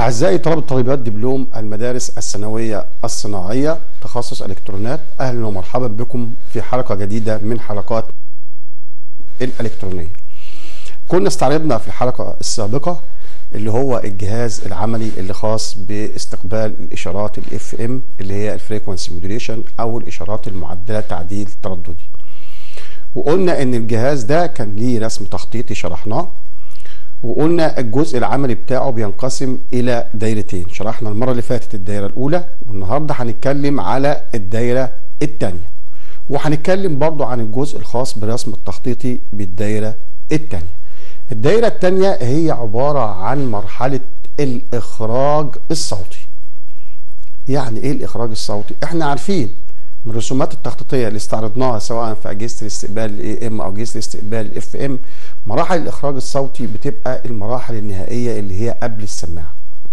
أعزائي طلبة طالبات دبلوم المدارس الثانوية الصناعية تخصص إلكترونات أهلا ومرحبا بكم في حلقة جديدة من حلقات الإلكترونية كنا استعرضنا في الحلقة السابقة اللي هو الجهاز العملي اللي خاص باستقبال الإشارات الاف ام اللي هي الفريكونسي موديوليشن أو الإشارات المعدلة تعديل ترددي وقلنا إن الجهاز ده كان ليه رسم تخطيطي شرحناه وقلنا الجزء العملي بتاعه بينقسم الى دايرتين شرحنا المره اللي فاتت الدايره الاولى والنهارده هنتكلم على الدايره الثانيه وهنتكلم برضو عن الجزء الخاص بالرسم التخطيطي بالدايره الثانيه الدايره الثانيه هي عباره عن مرحله الاخراج الصوتي يعني ايه الاخراج الصوتي احنا عارفين من الرسومات التخطيطيه اللي استعرضناها سواء في اجهزه الاستقبال الاي ام او اجهزه الاستقبال الاف ام مراحل الاخراج الصوتي بتبقى المراحل النهائيه اللي هي قبل السماعه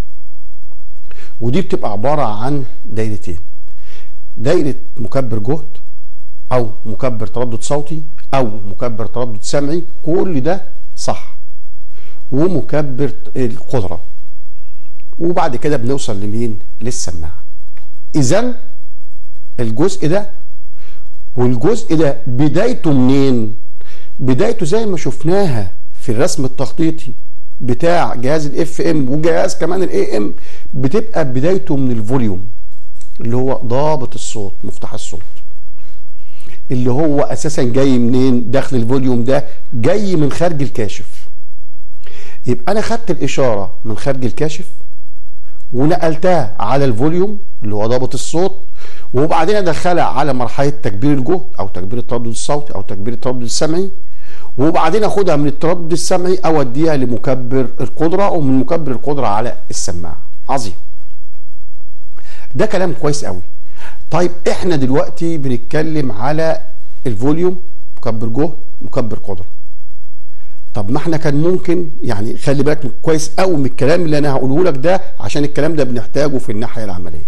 ودي بتبقى عباره عن دايرتين دايره مكبر جهد او مكبر تردد صوتي او مكبر تردد سمعي كل ده صح ومكبر القدره وبعد كده بنوصل لمين للسماعه اذا الجزء ده والجزء ده بدايته منين بدايته زي ما شفناها في الرسم التخطيطي بتاع جهاز الاف ام وجهاز كمان الاي ام بتبقى بدايته من الفوليوم اللي هو ضابط الصوت مفتاح الصوت اللي هو اساسا جاي منين داخل الفوليوم ده جاي من خارج الكاشف يبقى انا خدت الاشاره من خارج الكاشف ونقلتها على الفوليوم اللي هو ضابط الصوت وبعدين ادخلها على مرحله تكبير الجهد او تكبير التردد الصوتي او تكبير التردد السمعي وبعدين اخدها من التردد السمعي اوديها لمكبر القدره ومن مكبر القدره على السماعه عظيم ده كلام كويس قوي طيب احنا دلوقتي بنتكلم على الفوليوم مكبر جهد مكبر قدره طب ما احنا كان ممكن يعني خلي بالك كويس قوي من الكلام اللي انا هقوله لك ده عشان الكلام ده بنحتاجه في الناحيه العمليه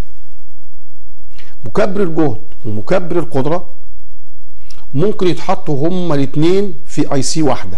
مكبر الجهد ومكبر القدره ممكن يتحطوا هما الاثنين في اي سي واحده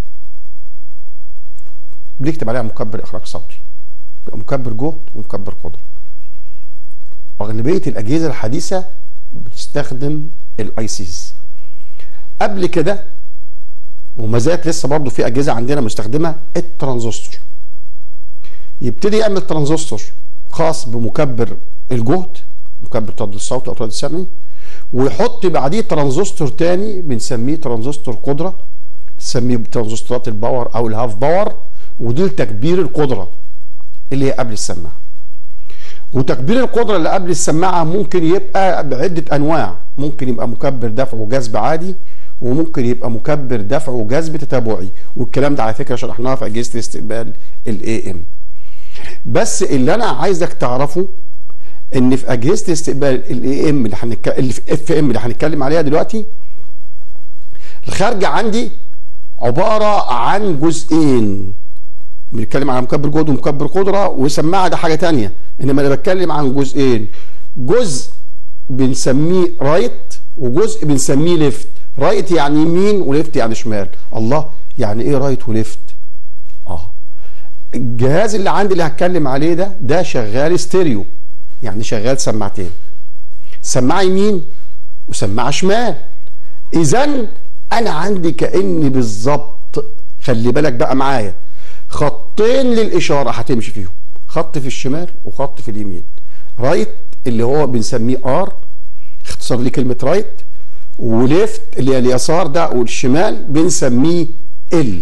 بنكتب عليها مكبر اخراج صوتي يبقى مكبر جهد ومكبر قدره اغلبيه الاجهزه الحديثه بتستخدم الاي سيز قبل كده وما زالت لسه برضه في اجهزه عندنا مستخدمه الترانزستور يبتدي يعمل ترانزستور خاص بمكبر الجهد مكبر التردد الصوتي او التردد السمعي ويحط بعديه ترانزستور تاني بنسميه ترانزستور قدره بنسميه ترانزستورات الباور او الهاف باور ودي لتكبير القدره اللي هي قبل السماعه وتكبير القدره اللي قبل السماعه ممكن يبقى بعده انواع ممكن يبقى مكبر دفع وجذب عادي وممكن يبقى مكبر دفع وجذب تتابعي والكلام ده على فكره شرحناها في اجهزه الاستقبال الاي ام بس اللي انا عايزك تعرفه ان في اجهزه الاستقبال الاي ام اللي هنتكلم اللي في اف ام اللي هنتكلم عليها دلوقتي الخارجه عندي عباره عن جزئين بنتكلم على مكبر جهد ومكبر قدره وسماعه ده حاجه تانية انما انا بتكلم عن جزئين جزء بنسميه رايت وجزء بنسميه ليفت رايت يعني يمين وليفت يعني شمال الله يعني ايه رايت وليفت اه الجهاز اللي عندي اللي هتكلم عليه ده ده شغال ستيريو يعني شغال سماعتين سماعه يمين وسماعه شمال اذا انا عندي كاني بالظبط خلي بالك بقى معايا خطين للاشاره هتمشي فيهم خط في الشمال وخط في اليمين رايت اللي هو بنسميه ار اختصار لكلمه رايت وليفت اللي هي اليسار ده والشمال بنسميه ال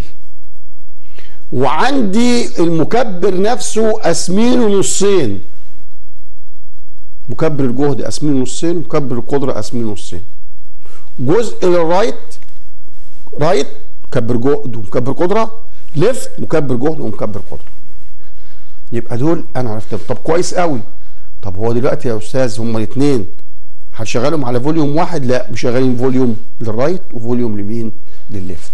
وعندي المكبر نفسه قاسمينه نصين مكبر الجهد قاسمينه نصين مكبر القدره قاسمينه نصين جزء للرايت رايت مكبر جهد ومكبر قدره ليفت مكبر جهد ومكبر قدره يبقى دول انا عرفتهم طب كويس قوي طب هو دلوقتي يا استاذ هما الاثنين هنشغلهم على فوليوم واحد لا مشغلين فوليوم للرايت وفوليوم لمين للليفت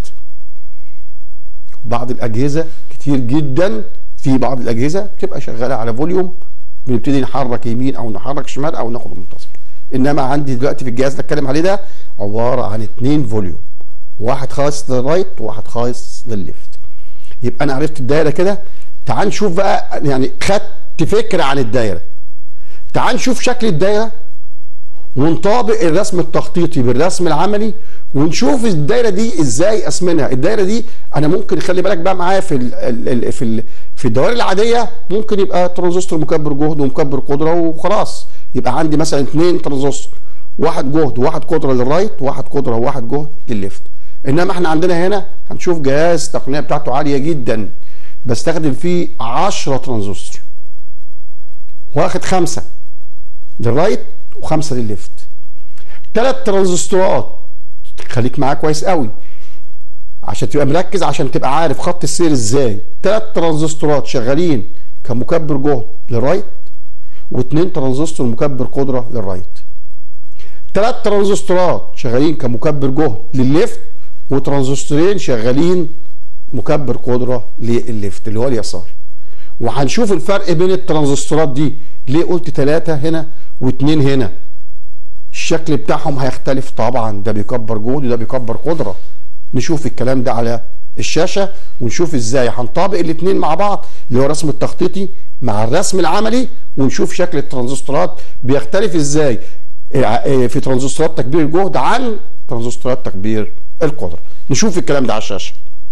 بعض الاجهزه كتير جدا في بعض الاجهزه بتبقى شغاله على فوليوم بنبتدي نحرك يمين او نحرك شمال او ناخد منتصف انما عندي دلوقتي في الجهاز اللي اتكلم عليه ده عباره عن اثنين فوليوم واحد خاص للرايت وواحد خاص للليفت يبقى انا عرفت الدايره كده تعال نشوف بقى يعني خدت خدت فكره عن الدايره تعال نشوف شكل الدايره ونطابق الرسم التخطيطي بالرسم العملي ونشوف الدايره دي ازاي اسمنها الدايره دي انا ممكن خلي بالك بقى معايا في ال ال في ال في الدوائر العاديه ممكن يبقى ترانزستور مكبر جهد ومكبر قدره وخلاص يبقى عندي مثلا اثنين ترانزستور واحد جهد وواحد قدره للرايت وواحد قدره وواحد جهد للليفت انما احنا عندنا هنا هنشوف جهاز التقنيه بتاعته عاليه جدا بستخدم فيه 10 ترانزستور واخد خمسه للرايت وخمسه للليفت ثلاث ترانزستورات خليك معايا كويس قوي عشان تبقى مركز عشان تبقى عارف خط السير ازاي ثلاث ترانزستورات شغالين كمكبر جهد للرايت واثنين ترانزستور مكبر قدره للرايت ثلاث ترانزستورات شغالين كمكبر جهد للليفت وترانزستورين شغالين مكبر قدره للليفت اللي هو اليسار وهنشوف الفرق بين الترانزستورات دي ليه قلت ثلاثة هنا واثنين هنا الشكل بتاعهم هيختلف طبعا ده بيكبر جهد وده بيكبر قدره نشوف الكلام ده على الشاشه ونشوف ازاي هنطابق الاثنين مع بعض اللي هو الرسم التخطيطي مع الرسم العملي ونشوف شكل الترانزستورات بيختلف ازاي في ترانزستورات تكبير الجهد عن ترانزستورات تكبير القدره نشوف الكلام ده على الشاشه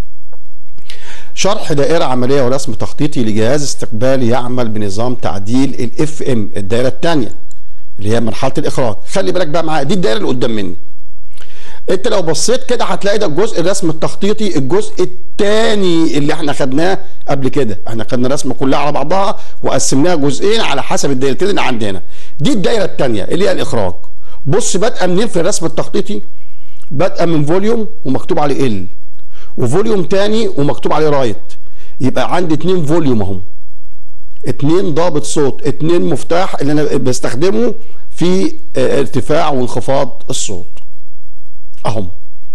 شرح دائرة عملية ورسم تخطيطي لجهاز استقبال يعمل بنظام تعديل الاف ام الدائرة الثانية اللي هي مرحلة الإخراج خلي بالك بقى معايا دي الدائرة اللي قدام مني انت لو بصيت كده هتلاقي ده الجزء الرسم التخطيطي الجزء الثاني اللي احنا خدناه قبل كده احنا خدنا الرسمه كلها على بعضها وقسمناها جزئين على حسب الدايرتين اللي عندنا دي الدايره الثانيه اللي هي الاخراج بص بادئه منين في الرسم التخطيطي بادئه من فوليوم ومكتوب عليه ال وفوليوم تاني ومكتوب عليه رايت يبقى عندي اتنين فوليوم اهم اتنين ضابط صوت اتنين مفتاح اللي انا بستخدمه في ارتفاع وانخفاض الصوت اهم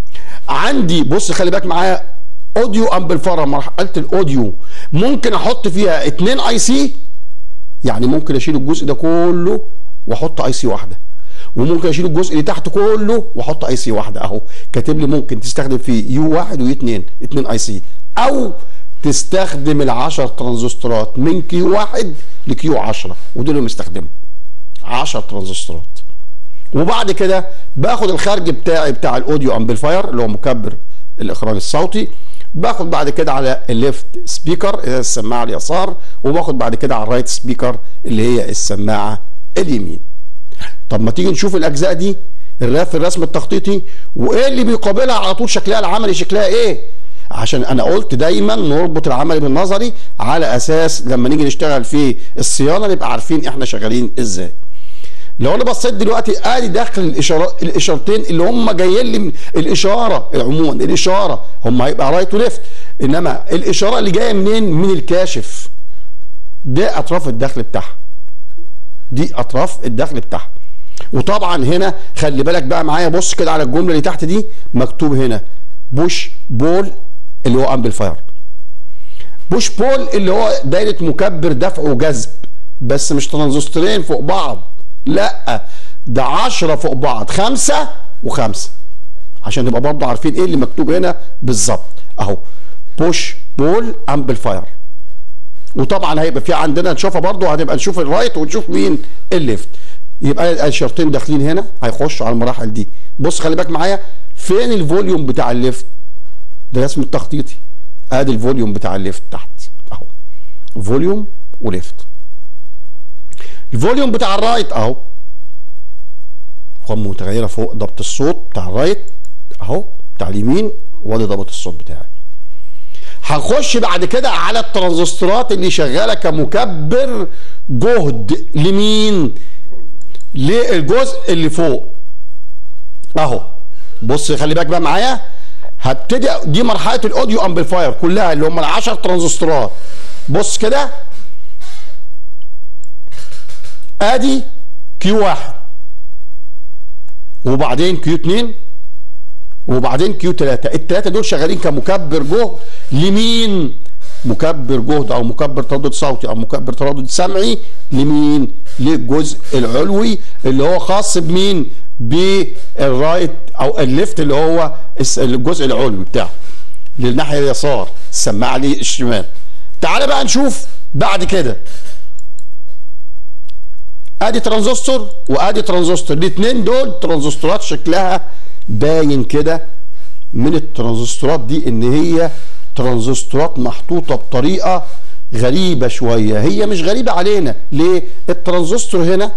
عندي بص خلي بالك معايا اوديو امبلفاير مرحله الاوديو ممكن احط فيها اتنين اي سي يعني ممكن اشيل الجزء ده كله واحط اي سي واحده وممكن اشيل الجزء اللي تحت كله واحط اي سي واحده اهو كاتب لي ممكن تستخدم فيه يو واحد ويو اتنين اتنين اي سي او تستخدم العشر ترانزستورات من كيو واحد لكيو 10 ودول اللي مستخدمهم 10 ترانزستورات وبعد كده باخد الخارج بتاعي بتاع الاوديو امبليفاير اللي هو مكبر الاخراج الصوتي باخد بعد كده على الليفت سبيكر اللي هي السماعه اليسار وباخد بعد كده على الرايت سبيكر اللي هي السماعه اليمين طب ما تيجي نشوف الاجزاء دي في الرسم التخطيطي وايه اللي بيقابلها على طول شكلها العملي شكلها ايه عشان انا قلت دايما نربط العملي بالنظري على اساس لما نيجي نشتغل في الصيانه نبقى عارفين احنا شغالين ازاي لو انا بصيت دلوقتي ادي داخل الاشارات الاشارتين اللي هم جايين لي من الاشاره عموما الاشاره هم هيبقى رايت وليفت انما الاشاره اللي جايه منين من الكاشف ده اطراف الدخل بتاعها دي اطراف الدخل بتاعها وطبعا هنا خلي بالك بقى معايا بص كده على الجمله اللي تحت دي مكتوب هنا بوش بول اللي هو امبليفاير بوش بول اللي هو دايره مكبر دفع وجذب بس مش ترانزستورين فوق بعض لا ده 10 فوق بعض خمسة وخمسة عشان نبقى برضه عارفين ايه اللي مكتوب هنا بالظبط اهو بوش بول امبليفاير وطبعا هيبقى في عندنا نشوفها برضه هنبقى نشوف الرايت ونشوف مين الليفت يبقى الشرطين داخلين هنا هيخشوا على المراحل دي بص خلي بالك معايا فين الفوليوم بتاع الليفت ده رسم التخطيطي ادي الفوليوم بتاع الليفت تحت اهو فوليوم وليفت الفوليوم بتاع الرايت اهو قوة متغيرة فوق ضبط الصوت بتاع الرايت اهو بتاع اليمين وادي ضبط الصوت بتاعي هنخش بعد كده على الترانزستورات اللي شغاله كمكبر جهد لمين؟ للجزء اللي فوق اهو بص خلي بالك بقى معايا هبتدي دي مرحله الاوديو امبليفاير كلها اللي هم ال 10 ترانزستورات بص كده ادي كيو واحد وبعدين كيو 2 وبعدين كيو 3 الثلاثه دول شغالين كمكبر جهد لمين مكبر جهد او مكبر تردد صوتي او مكبر تردد سمعي لمين للجزء العلوي اللي هو خاص بمين بالرايت او الليفت اللي هو الجزء العلوي بتاعه للناحيه اليسار السماعه لي الشمال تعال بقى نشوف بعد كده ادي ترانزستور وادي ترانزستور الاثنين دول ترانزستورات شكلها باين كده من الترانزستورات دي ان هي ترانزستورات محطوطه بطريقه غريبه شويه هي مش غريبه علينا ليه الترانزستور هنا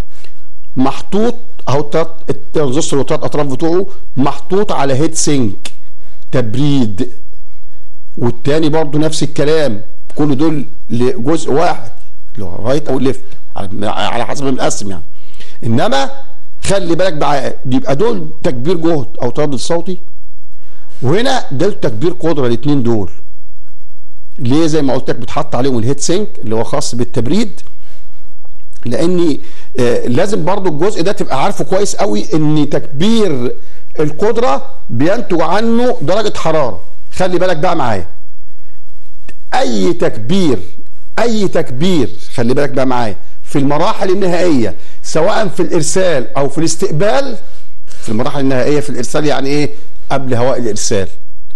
محطوط اهو الترانزستور والثلاث اطراف بتوعه محطوط على هيد سينك تبريد والتاني برضو نفس الكلام كل دول لجزء واحد اللي هو رايت او ليفت على حسب المقسم يعني انما خلي بالك بقى يبقى دول تكبير جهد او تردد صوتي وهنا ده تكبير قدره الاثنين دول ليه زي ما قلت لك بتحط عليهم الهيت سينك اللي هو خاص بالتبريد لاني آه لازم برضو الجزء ده تبقى عارفه كويس قوي ان تكبير القدره بينتج عنه درجه حراره خلي بالك بقى معايا اي تكبير اي تكبير خلي بالك بقى معايا في المراحل النهائيه سواء في الارسال او في الاستقبال في المراحل النهائيه في الارسال يعني ايه قبل هواء الارسال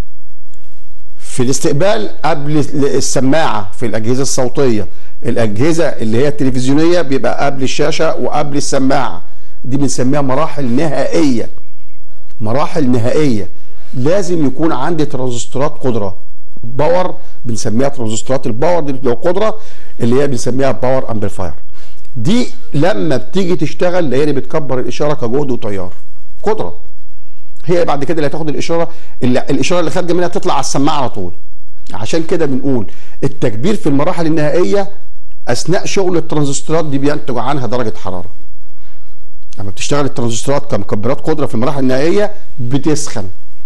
في الاستقبال قبل السماعه في الاجهزه الصوتيه الاجهزه اللي هي التلفزيونيه بيبقى قبل الشاشه وقبل السماعه دي بنسميها مراحل نهائيه مراحل نهائيه لازم يكون عندي ترانزستورات قدره باور بنسميها ترانزستورات الباور دي لو قدره اللي هي بنسميها باور امبليفاير دي لما بتيجي تشتغل هي اللي بتكبر الاشاره كجهد وتيار قدره هي بعد كده اللي هتاخد الاشاره اللي الاشاره اللي خارجه منها تطلع على السماعه على طول عشان كده بنقول التكبير في المراحل النهائيه اثناء شغل الترانزستورات دي بينتج عنها درجه حراره لما بتشتغل الترانزستورات كمكبرات قدره في المراحل النهائيه بتسخن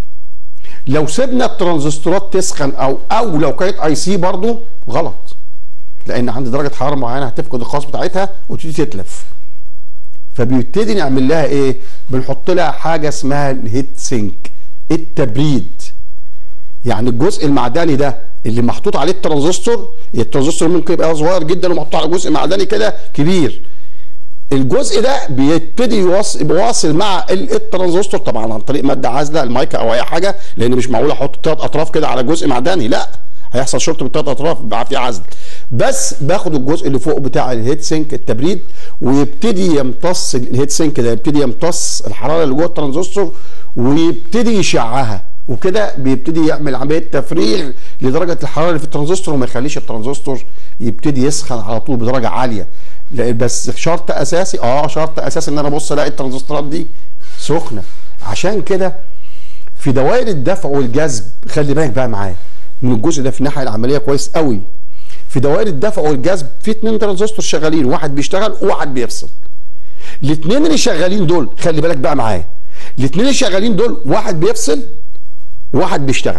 لو سيبنا الترانزستورات تسخن او او لو كانت اي سي برضه غلط لان عند درجه حراره معينه هتفقد الخاص بتاعتها وتبتدي تتلف فبيبتدي نعمل لها ايه بنحط لها حاجه اسمها الهيت سينك التبريد يعني الجزء المعدني ده اللي محطوط عليه الترانزستور الترانزستور ممكن يبقى صغير جدا ومحطوط على جزء معدني كده كبير الجزء ده بيبتدي يواصل بيواصل مع الترانزستور طبعا عن طريق ماده عازله المايكا او اي حاجه لان مش معقول احط ثلاث اطراف كده على جزء معدني لا هيحصل شورت بالثلاث اطراف بقى في عزل بس باخد الجزء اللي فوق بتاع الهيت سينك التبريد ويبتدي يمتص الهيت سينك ده يبتدي يمتص الحراره اللي جوه الترانزستور ويبتدي يشعها وكده بيبتدي يعمل عمليه تفريغ لدرجه الحراره اللي في الترانزستور وما يخليش الترانزستور يبتدي يسخن على طول بدرجه عاليه بس شرط اساسي اه شرط اساسي ان انا ابص الاقي الترانزستورات دي سخنه عشان كده في دوائر الدفع والجذب خلي بالك بقى معايا من الجزء ده في الناحيه العمليه كويس قوي في دوائر الدفع والجذب في اتنين ترانزستور شغالين واحد بيشتغل وواحد بيفصل الاثنين اللي شغالين دول خلي بالك بقى معايا الاثنين اللي شغالين دول واحد بيفصل وواحد بيشتغل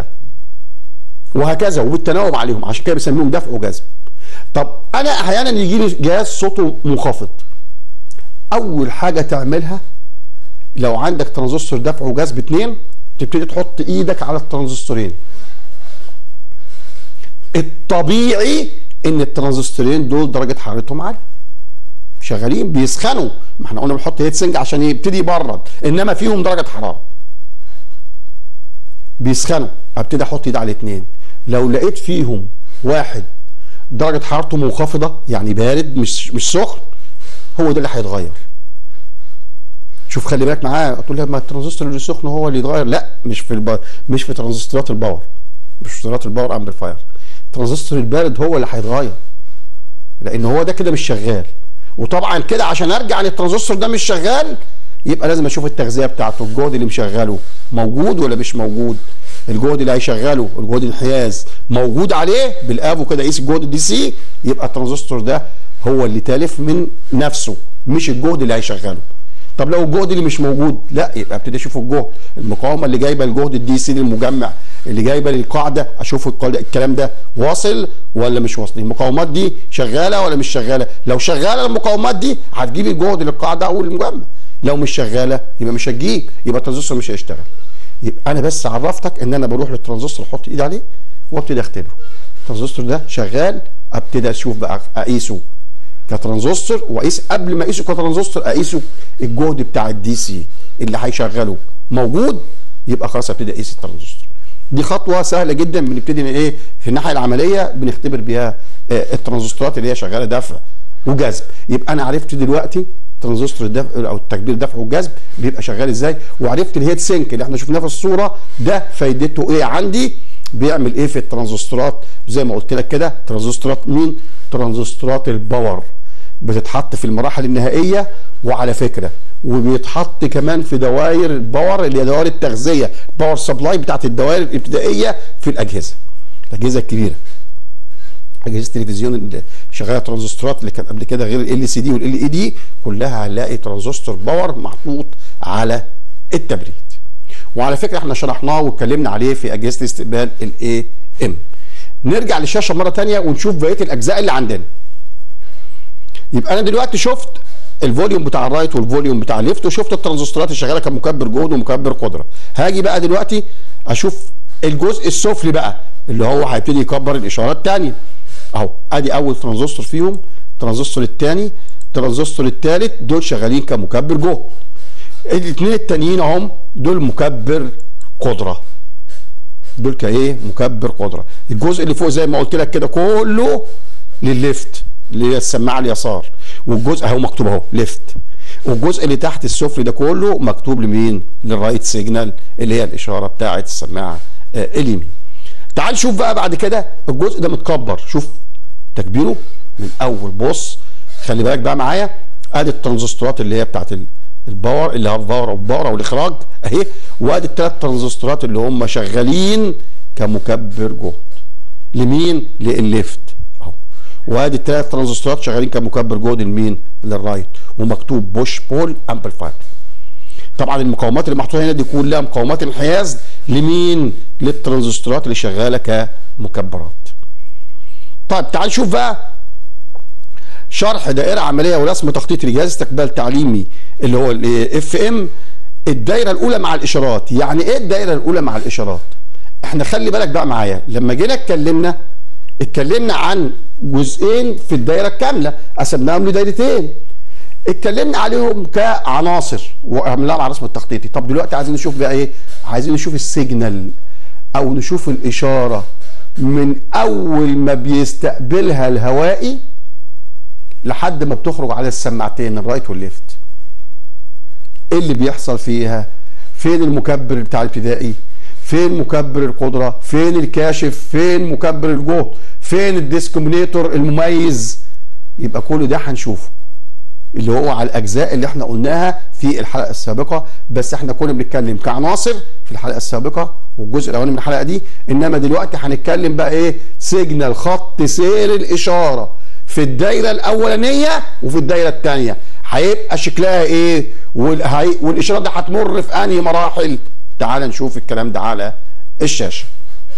وهكذا وبالتناوب عليهم عشان كده بنسميهم دفع وجذب طب انا احيانا يجي لي جهاز صوته منخفض اول حاجه تعملها لو عندك ترانزستور دفع وجذب اتنين تبتدي تحط ايدك على الترانزستورين الطبيعي ان الترانزستورين دول درجه حرارتهم عاليه شغالين بيسخنوا ما احنا قلنا بنحط هيت سنج عشان يبتدي يبرد انما فيهم درجه حراره بيسخنوا ابتدي احط ايدي على الاثنين لو لقيت فيهم واحد درجه حرارته منخفضه يعني بارد مش مش سخن هو ده اللي هيتغير شوف خلي بالك معاه تقول لي ما الترانزستور اللي سخن هو اللي يتغير لا مش في الب... مش في ترانزستورات الباور مش في ترانزستورات الباور امبليفاير الترانزستور البارد هو اللي هيتغير لان هو ده كده مش شغال وطبعا كده عشان ارجع ان الترانزستور ده مش شغال يبقى لازم اشوف التغذيه بتاعته الجهد اللي مشغله موجود ولا مش موجود الجهد اللي هيشغله الجهد الانحياز موجود عليه بالافو كده قيس الجهد الدي سي يبقى الترانزستور ده هو اللي تالف من نفسه مش الجهد اللي هيشغله طب لو الجهد اللي مش موجود لا يبقى ابتدي اشوف الجهد المقاومه اللي جايبه الجهد الدي سي للمجمع اللي جايبه للقاعده اشوف الكلام ده واصل ولا مش واصل المقاومات دي شغاله ولا مش شغاله لو شغاله المقاومات دي هتجيب الجهد للقاعده او المجمع لو مش شغاله يبقى مش هتجيب يبقى الترانزستور مش هيشتغل يبقى انا بس عرفتك ان انا بروح للترانزستور احط ايدي عليه وابتدي اختبره الترانزستور ده شغال ابتدي اشوف بقى اقيسه كترانزستور واقيس قبل ما اقيسه كترانزستور اقيسه الجهد بتاع الدي سي اللي هيشغله موجود يبقى خلاص ابتدي اقيس الترانزستور دي خطوه سهله جدا بنبتدي ايه في الناحيه العمليه بنختبر بيها الترانزستورات اللي هي شغاله دفع وجذب يبقى انا عرفت دلوقتي ترانزستور الدفع او التكبير دفع والجذب بيبقى شغال ازاي وعرفت الهيت سينك اللي احنا شفناه في الصوره ده فايدته ايه عندي بيعمل ايه في الترانزستورات زي ما قلت لك كده ترانزستورات مين ترانزستورات الباور بتتحط في المراحل النهائيه وعلى فكره وبيتحط كمان في دوائر الباور اللي هي دوائر التغذيه الباور سبلاي بتاعت الدوائر الابتدائيه في الاجهزه الاجهزه الكبيره اجهزه التلفزيون اللي شغاله ترانزستورات اللي كان قبل كده غير ال سي دي والال اي دي كلها هنلاقي ترانزستور باور محطوط على التبريد وعلى فكره احنا شرحناه واتكلمنا عليه في اجهزه استقبال الاي ام نرجع للشاشه مره ثانيه ونشوف بقيه الاجزاء اللي عندنا يبقى انا دلوقتي شفت الفوليوم بتاع الرايت والفوليوم بتاع الليفت وشفت الترانزستورات اللي شغاله كمكبر جهد ومكبر قدره هاجي بقى دلوقتي اشوف الجزء السفلي بقى اللي هو هيبتدي يكبر الاشاره الثانيه اهو ادي اول ترانزستور فيهم الترانزستور الثاني الترانزستور الثالث دول شغالين كمكبر جهد الاثنين التانيين اهم دول مكبر قدره دول كايه مكبر قدره الجزء اللي فوق زي ما قلت لك كده كله للليفت اللي هي السماعه اليسار والجزء اهو مكتوب اهو ليفت والجزء اللي تحت السفلي ده كله مكتوب لمين للرايت سيجنال اللي هي الاشاره بتاعه السماعه آه اليمين تعال نشوف بقى بعد كده الجزء ده متكبر شوف تكبيره من اول بص خلي بالك بقى معايا ادي الترانزستورات اللي هي بتاعت الباور اللي هي الباور او الباور او الاخراج اهي وادي الثلاث ترانزستورات اللي هم شغالين كمكبر جهد لمين للليفت اهو وادي الثلاث ترانزستورات شغالين كمكبر جهد لمين للرايت ومكتوب بوش بول امبليفاير طبعا المقاومات اللي محطوطه هنا دي كلها مقاومات انحياز لمين للترانزستورات اللي شغاله كمكبرات طيب تعال نشوف بقى شرح دائره عمليه ورسم تخطيط لجهاز استقبال تعليمي اللي هو الاف ام الدايره الاولى مع الاشارات يعني ايه الدايره الاولى مع الاشارات احنا خلي بالك بقى معايا لما جينا اتكلمنا اتكلمنا عن جزئين في الدايره الكامله قسمناهم لدايرتين اتكلمنا عليهم كعناصر وعملناهم على الرسم التخطيطي طب دلوقتي عايزين نشوف بقى ايه عايزين نشوف السيجنال او نشوف الاشاره من اول ما بيستقبلها الهوائي لحد ما بتخرج على السماعتين الرايت والليفت ايه اللي بيحصل فيها فين المكبر بتاع الابتدائي فين مكبر القدره فين الكاشف فين مكبر الجهد فين الديسكومينيتور المميز يبقى كل ده هنشوفه اللي هو على الاجزاء اللي احنا قلناها في الحلقه السابقه بس احنا كنا بنتكلم كعناصر في الحلقه السابقه والجزء الاولاني من الحلقه دي انما دلوقتي هنتكلم بقى ايه سيجنال خط سير الاشاره في الدايره الاولانيه وفي الدايره الثانيه هيبقى شكلها ايه والاشاره دي هتمر في انهي مراحل تعال نشوف الكلام ده على الشاشه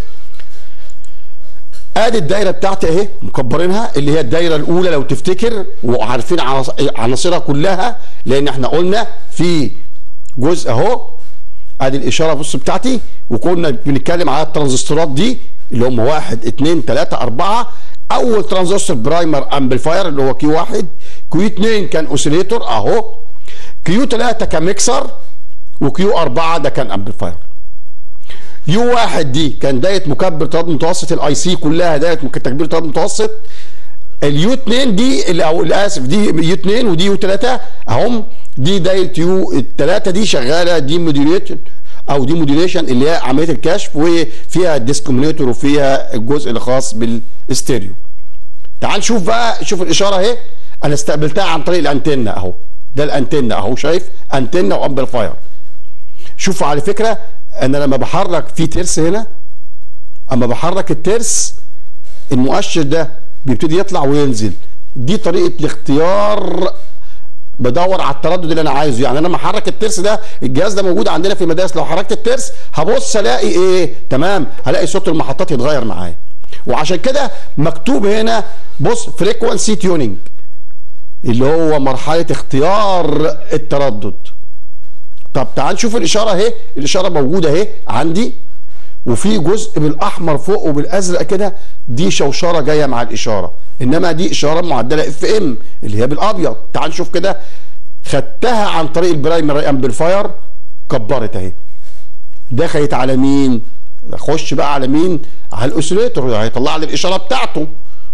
ادي الدايره بتاعتي اهي مكبرينها اللي هي الدايره الاولى لو تفتكر وعارفين عناصرها كلها لان احنا قلنا في جزء اهو ادي الاشاره بص بتاعتي وكنا بنتكلم على الترانزستورات دي اللي هم واحد اثنين ثلاثة أربعة أول ترانزستور برايمر أمبليفاير اللي هو كيو واحد كيو اثنين كان أوسيليتور أهو كيو ثلاثة كان ميكسر وكيو أربعة ده كان أمبليفاير يو واحد دي كان دايره مكبر تردد متوسط الاي سي كلها دايره تكبير تردد متوسط اليو 2 دي اللي او اسف دي يو 2 ودي يو 3 اهم دي دايره يو الثلاثه دي شغاله دي موديوليشن او دي موديوليشن اللي هي عمليه الكشف وفيها الديسكومينيتور وفيها الجزء اللي خاص بالستيريو تعال نشوف بقى شوف الاشاره اهي انا استقبلتها عن طريق الانتنه اهو ده الانتنه اهو شايف انتنه وامبليفاير شوفوا على فكره انا لما بحرك في ترس هنا اما بحرك الترس المؤشر ده بيبتدي يطلع وينزل دي طريقه الاختيار بدور على التردد اللي انا عايزه يعني انا لما احرك الترس ده الجهاز ده موجود عندنا في المدارس لو حركت الترس هبص الاقي ايه تمام هلاقي صوت المحطات يتغير معايا وعشان كده مكتوب هنا بص فريكوانسي تيوننج اللي هو مرحله اختيار التردد طب تعال نشوف الاشاره اهي الاشاره موجوده اهي عندي وفي جزء بالاحمر فوق وبالازرق كده دي شوشره جايه مع الاشاره انما دي اشاره معدله اف ام اللي هي بالابيض تعال نشوف كده خدتها عن طريق البرايمري امبليفاير كبرت اهي دخلت على مين خش بقى على مين على الاوسيليتور هيطلع لي الاشاره بتاعته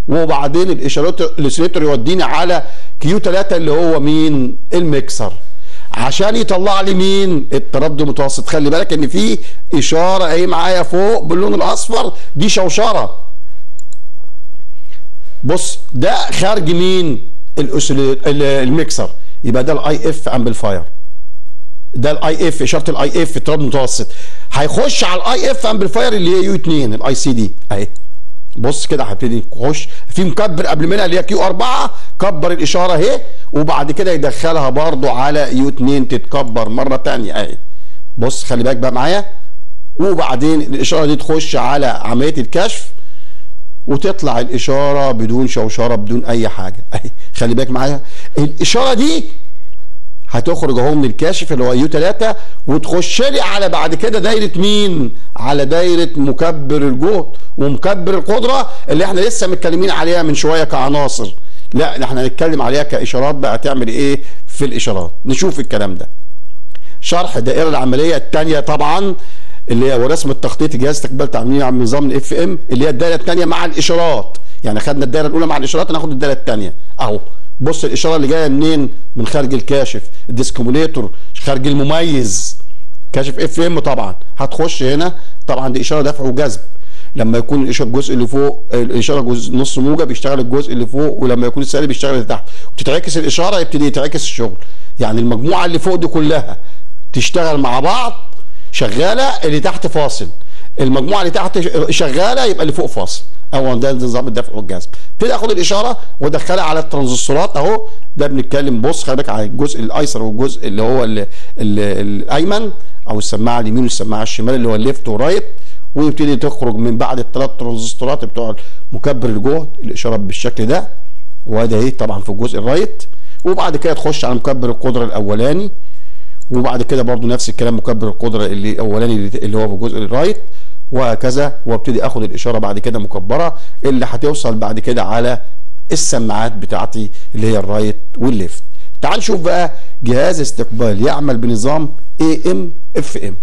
وبعدين الاشارات الاوسيليتور يوديني على كيو 3 اللي هو مين الميكسر عشان يطلع لي مين التردد المتوسط خلي بالك ان في اشاره اهي معايا فوق باللون الاصفر دي شوشره بص ده خارج مين الميكسر يبقى ده الاي اف امبليفاير ده الاي اف اشاره الاي اف التردد المتوسط هيخش على الاي اف امبليفاير اللي هي يو 2 الاي سي دي اهي بص كده هبتدي نخش في مكبر قبل منها اللي هي كيو 4 كبر الاشاره اهي وبعد كده يدخلها برضو على يو 2 تتكبر مره ثانيه اهي بص خلي بالك بقى معايا وبعدين الاشاره دي تخش على عمليه الكشف وتطلع الاشاره بدون شوشره بدون اي حاجه اهي خلي بالك معايا الاشاره دي هتخرج اهو من الكاشف اللي هو يو 3 وتخش لي على بعد كده دايره مين؟ على دايره مكبر الجهد ومكبر القدره اللي احنا لسه متكلمين عليها من شويه كعناصر. لا احنا هنتكلم عليها كاشارات بقى تعمل ايه في الاشارات. نشوف الكلام ده. شرح الدائره العمليه الثانيه طبعا اللي هي ورسم التخطيط جهاز استقبال تعميم عن نظام الاف ام اللي هي الدائره الثانيه مع الاشارات. يعني خدنا الدائره الاولى مع الاشارات ناخد الدائره الثانيه اهو بص الاشاره اللي جايه منين من خارج الكاشف الديسكوموليتور خارج المميز كاشف اف ام طبعا هتخش هنا طبعا دي اشاره دفع وجذب لما يكون الاشاره الجزء اللي فوق الاشاره جزء نص موجب يشتغل الجزء اللي فوق ولما يكون السالب يشتغل اللي تحت وتتعكس الاشاره يبتدي يتعكس الشغل يعني المجموعه اللي فوق دي كلها تشتغل مع بعض شغاله اللي تحت فاصل المجموعه اللي تحت شغاله يبقى اللي فوق فاصل او ده نظام الدفع والجذب ابتدي اخد الاشاره وادخلها على الترانزستورات اهو ده بنتكلم بص خلي بالك على الجزء الايسر والجزء اللي هو ال ال الايمن او السماعه اليمين والسماعه الشمال اللي هو الليفت ورايت ويبتدي تخرج من بعد الثلاث ترانزستورات بتوع مكبر الجهد الاشاره بالشكل ده وده اهي طبعا في الجزء الرايت وبعد كده تخش على مكبر القدره الاولاني وبعد كده برضو نفس الكلام مكبر القدره اللي الاولاني اللي هو في الجزء الرايت وهكذا وابتدي اخد الاشاره بعد كده مكبره اللي هتوصل بعد كده على السماعات بتاعتي اللي هي الرايت والليفت تعال نشوف بقى جهاز استقبال يعمل بنظام اي ام اف ام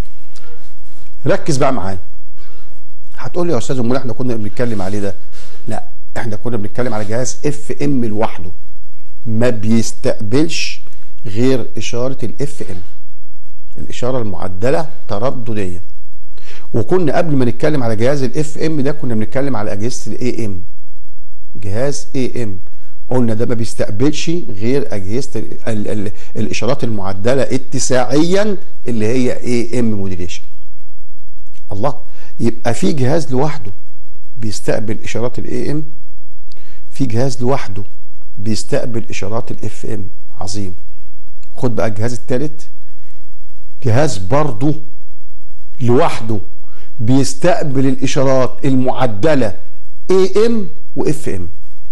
ركز بقى معايا هتقول لي يا استاذ امال احنا كنا بنتكلم عليه ده لا احنا كنا بنتكلم على جهاز اف ام لوحده ما بيستقبلش غير اشاره الاف ام الاشاره المعدله تردديه وكنا قبل ما نتكلم على جهاز الاف ام ده كنا بنتكلم على اجهزه الاي ام جهاز اي ام قلنا ده ما بيستقبلش غير اجهزه ال ال ال الاشارات المعدله اتساعيا اللي هي اي ام موديليشن الله يبقى في جهاز لوحده بيستقبل اشارات الاي ام في جهاز لوحده بيستقبل اشارات الاف ام عظيم خد بقى الجهاز الثالث جهاز برضه لوحده بيستقبل الاشارات المعدله اي ام واف ام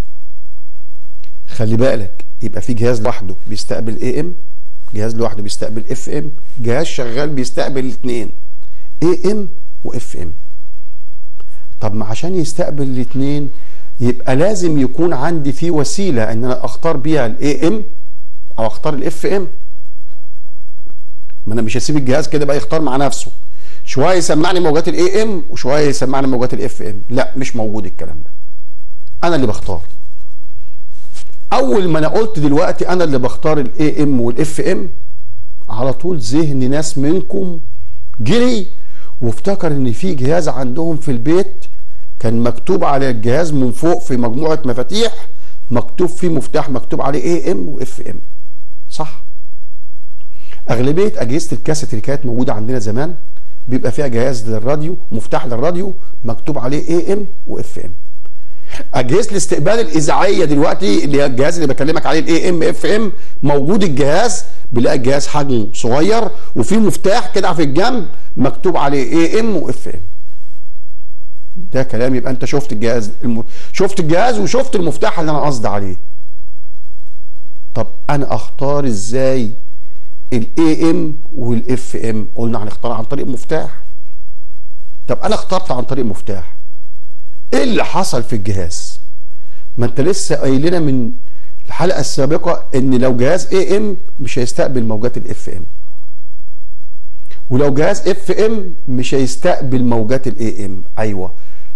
خلي بالك يبقى في جهاز لوحده بيستقبل اي ام جهاز لوحده بيستقبل اف ام جهاز شغال بيستقبل الاثنين اي ام واف ام طب ما عشان يستقبل الاثنين يبقى لازم يكون عندي في وسيله ان انا اختار بيها الاي ام او اختار الاف ام ما انا مش هسيب الجهاز كده بقى يختار مع نفسه شويه يسمعني موجات الاي ام وشويه يسمعني موجات الاف ام لا مش موجود الكلام ده انا اللي بختار اول ما انا قلت دلوقتي انا اللي بختار الاي ام والاف ام على طول ذهن ناس منكم جري وافتكر ان في جهاز عندهم في البيت كان مكتوب على الجهاز من فوق في مجموعه مفاتيح مكتوب فيه مفتاح مكتوب عليه اي ام واف ام صح اغلبيه اجهزه الكاسيت اللي كانت موجوده عندنا زمان بيبقى فيها جهاز للراديو مفتاح للراديو مكتوب عليه اي ام واف ام اجهزه الاستقبال الاذاعيه دلوقتي اللي هي الجهاز اللي بكلمك عليه الاي ام اف ام موجود الجهاز بيلاقي الجهاز حجمه صغير وفي مفتاح كده في الجنب مكتوب عليه اي ام واف ام ده كلام يبقى انت شفت الجهاز الم... شفت الجهاز وشفت المفتاح اللي انا قصدي عليه طب انا اختار ازاي الاي ام والاف ام قلنا هنختار عن طريق مفتاح طب انا اخترت عن طريق مفتاح ايه اللي حصل في الجهاز ما انت لسه قايل لنا من الحلقه السابقه ان لو جهاز اي ام مش هيستقبل موجات الاف ام ولو جهاز اف ام مش هيستقبل موجات الاي ام ايوه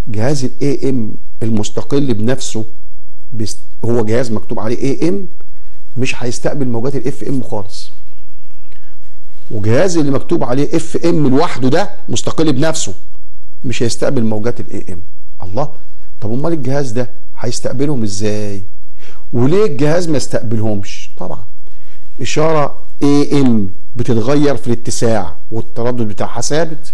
جهاز الاي ام المستقل بنفسه بست هو جهاز مكتوب عليه اي ام مش هيستقبل موجات الاف ام خالص وجهاز اللي مكتوب عليه اف ام لوحده ده مستقل بنفسه مش هيستقبل موجات الاي ام الله طب امال الجهاز ده هيستقبلهم ازاي وليه الجهاز ما يستقبلهمش طبعا اشاره اي ام بتتغير في الاتساع والتردد بتاعها ثابت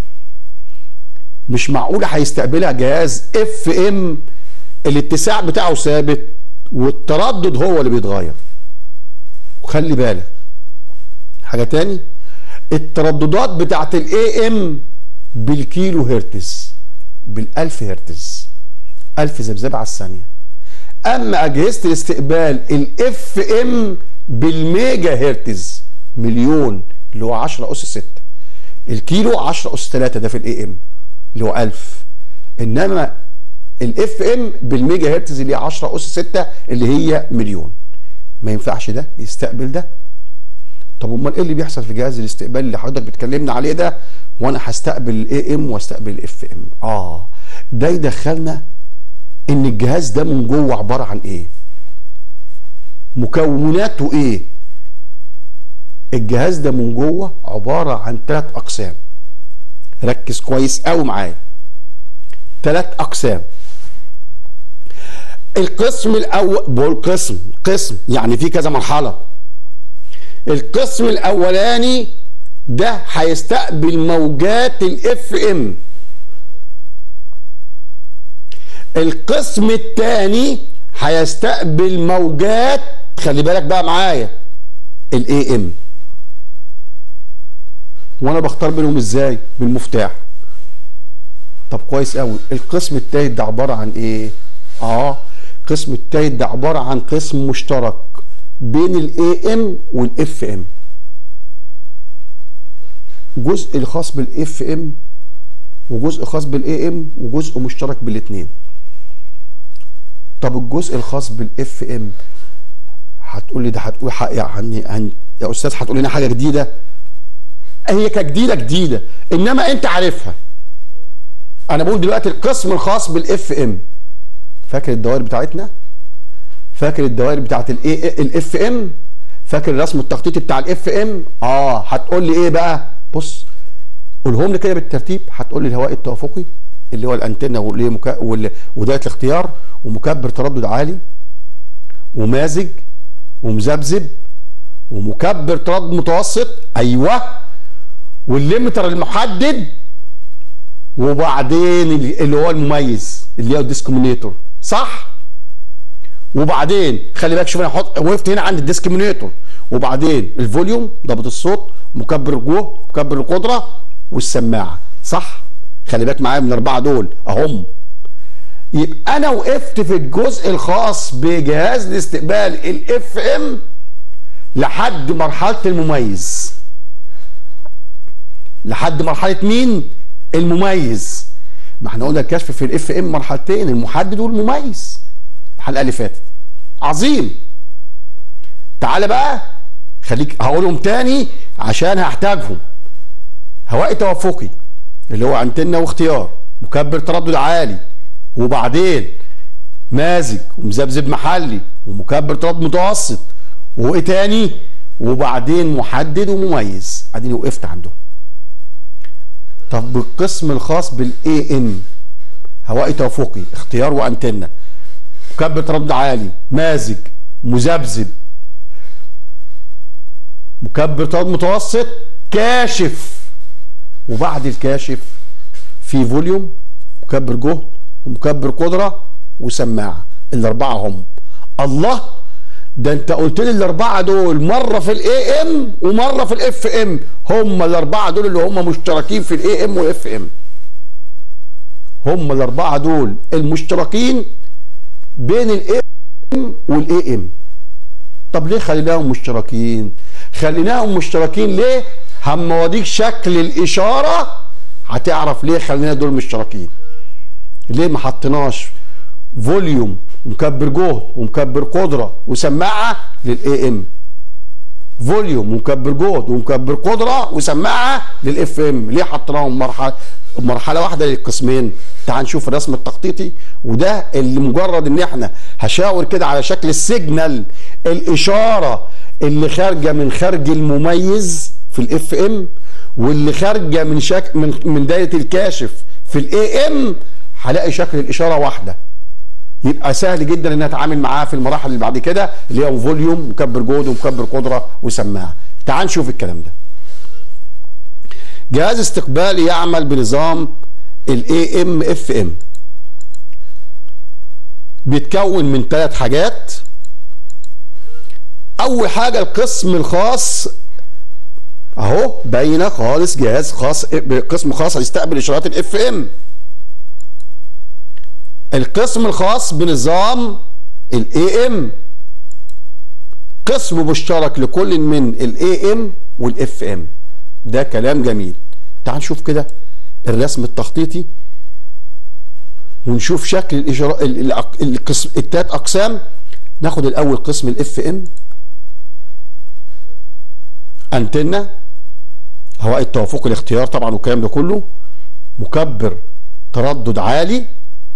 مش معقوله هيستقبلها جهاز اف ام الاتساع بتاعه ثابت والتردد هو اللي بيتغير وخلي بالك حاجه تاني الترددات بتاعت الاي ام بالكيلو هرتز بالالف هرتز الف ذبذبه على الثانيه اما اجهزه الاستقبال الاف ام بالميجا هرتز مليون اللي هو 10 اس 6 الكيلو 10 اس 3 ده في الاي ام اللي هو 1000 انما الاف ام بالميجا هرتز اللي هي 10 اس 6 اللي هي مليون ما ينفعش ده يستقبل ده طب امال ايه اللي بيحصل في جهاز الاستقبال اللي حضرتك بتكلمنا عليه ده وانا هستقبل الاي ام واستقبل الاف ام اه ده يدخلنا ان الجهاز ده من جوه عباره عن ايه مكوناته ايه الجهاز ده من جوه عباره عن ثلاث اقسام ركز كويس قوي معايا ثلاث اقسام القسم الاول بقول قسم قسم يعني في كذا مرحله القسم الاولاني ده هيستقبل موجات الاف ام القسم الثاني هيستقبل موجات خلي بالك بقى معايا الاي ام وانا بختار بينهم ازاي بالمفتاح طب كويس قوي القسم الثالث ده عباره عن ايه اه القسم الثالث ده عباره عن قسم مشترك بين الاي ام والاف ام جزء الخاص بالاف ام وجزء خاص بالاي ام وجزء مشترك بالاثنين طب الجزء الخاص بالاف ام هتقول لي ده هتقول يعني هن يا استاذ هتقول لنا حاجه جديده هي كجديده جديده انما انت عارفها انا بقول دلوقتي القسم الخاص بالاف ام فاكر الدوائر بتاعتنا فاكر الدوائر بتاعت الاي الاف ام فاكر الرسم التخطيطي بتاع الاف ام اه هتقول لي ايه بقى بص قولهم لي كده بالترتيب هتقول لي الهواء التوافقي اللي هو الانتنه والايه مكا... ودايه الاختيار ومكبر تردد عالي ومازج ومذبذب ومكبر تردد متوسط ايوه والليمتر المحدد وبعدين اللي هو المميز اللي هو الديسكومينيتور صح وبعدين خلي بالك شوف انا حط وقفت هنا عند الديسكومينيتور وبعدين الفوليوم ضبط الصوت مكبر الجهد مكبر القدره والسماعه صح خلي بالك معايا من الاربعه دول اهم يبقى انا وقفت في الجزء الخاص بجهاز الاستقبال الاف ام لحد مرحله المميز لحد مرحله مين المميز ما احنا قلنا الكشف في الاف ام مرحلتين المحدد والمميز الحلقه اللي فاتت عظيم تعالى بقى خليك هقولهم تاني عشان هحتاجهم هوائي توافقي اللي هو انتنه واختيار مكبر تردد عالي وبعدين مازج ومذبذب محلي ومكبر تردد متوسط وايه تاني وبعدين محدد ومميز اديني وقفت عندهم طب بالقسم الخاص بالاي ام هوائي توافقي اختيار وانتنه مكبر تردد عالي مازج مذبذب مكبر تردد متوسط كاشف وبعد الكاشف في فوليوم مكبر جهد ومكبر قدره وسماعه الاربعه هم الله ده انت قلت لي الاربعه دول مره في الاي ام ومره في الاف ام هم الاربعه دول اللي هم مشتركين في الاي ام والاف ام هم الاربعه دول المشتركين بين الاي ام والاي ام طب ليه خليناهم مشتركين خليناهم مشتركين ليه هم اوريك شكل الاشاره هتعرف ليه خلينا دول مشتركين ليه ما حطيناش فوليوم ومكبر جهد ومكبر قدره وسماعه للاي ام فوليوم ومكبر جهد ومكبر قدره وسماعه للاف ام ليه حطيناهم مرحله مرحله واحده للقسمين تعال نشوف الرسم التخطيطي وده اللي مجرد ان احنا هشاور كده على شكل السيجنال الاشاره اللي خارجه من خارج المميز في الاف ام واللي خارجه من شك من من دايره الكاشف في الاي ام هلاقي شكل الاشاره واحده يبقى سهل جدا ان اتعامل معاها في المراحل اللي بعد كده اللي هي فوليوم مكبر جهد ومكبر قدره وسماعه تعال نشوف الكلام ده جهاز استقبالي يعمل بنظام الاي ام اف ام بيتكون من ثلاث حاجات اول حاجه القسم الخاص اهو باينه خالص جهاز خاص قسم خاص هيستقبل اشارات الاف ام القسم الخاص بنظام الاي ام قسم مشترك لكل من الاي ام والاف ام ده كلام جميل تعال نشوف كده الرسم التخطيطي ونشوف شكل الاجراء القسم التلات اقسام ناخد الاول قسم الاف ام انتنا هواء التوافق الاختيار طبعا والكلام ده كله مكبر تردد عالي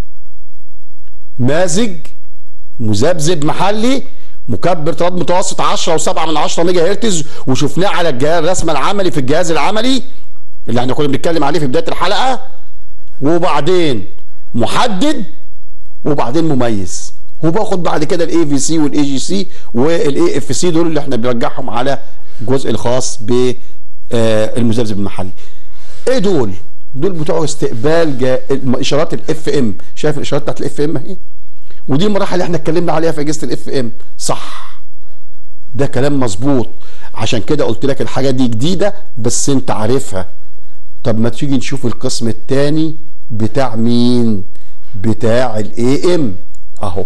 مازج مذبذب محلي مكبر تردد متوسط 10 و7 من 10 ميجا هرتز وشفناه على الجهاز الرسم العملي في الجهاز العملي اللي احنا كنا بنتكلم عليه في بدايه الحلقه وبعدين محدد وبعدين مميز وباخد بعد كده الاي في سي والاي جي سي والاي اف سي دول اللي احنا بنرجعهم على الجزء الخاص بالمذبذب المحلي ايه دول دول بتوع استقبال جا... اشارات الاف ام شايف الاشارات بتاعت الاف ام اهي ودي المراحل اللي احنا اتكلمنا عليها في اجهزه الاف ام صح ده كلام مظبوط عشان كده قلت لك الحاجه دي جديده بس انت عارفها طب ما تيجي نشوف القسم الثاني بتاع مين بتاع الاي ام اهو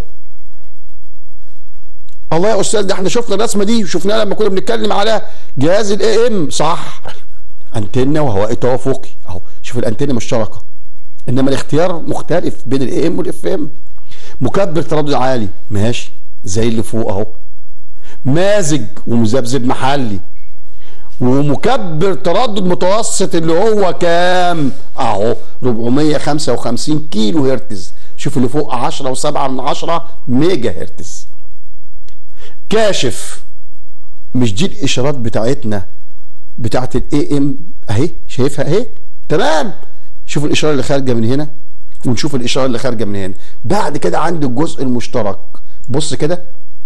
الله يا استاذ ده احنا شفنا الرسمه دي وشفناها لما كنا بنتكلم على جهاز الاي ام صح انتنه وهواء توافقي اهو شوف الانتنه مشتركه انما الاختيار مختلف بين الاي ام والاف ام مكبر تردد عالي ماشي زي اللي فوق اهو مازج ومذبذب محلي ومكبر تردد متوسط اللي هو كام اهو 455 كيلو هرتز شوف اللي فوق 10 و7 من 10 ميجا هرتز كاشف مش دي الاشارات بتاعتنا بتاعت الاي ام اهي شايفها اهي تمام شوف الاشاره اللي خارجه من هنا ونشوف الاشاره اللي خارجه من هنا بعد كده عندي الجزء المشترك بص كده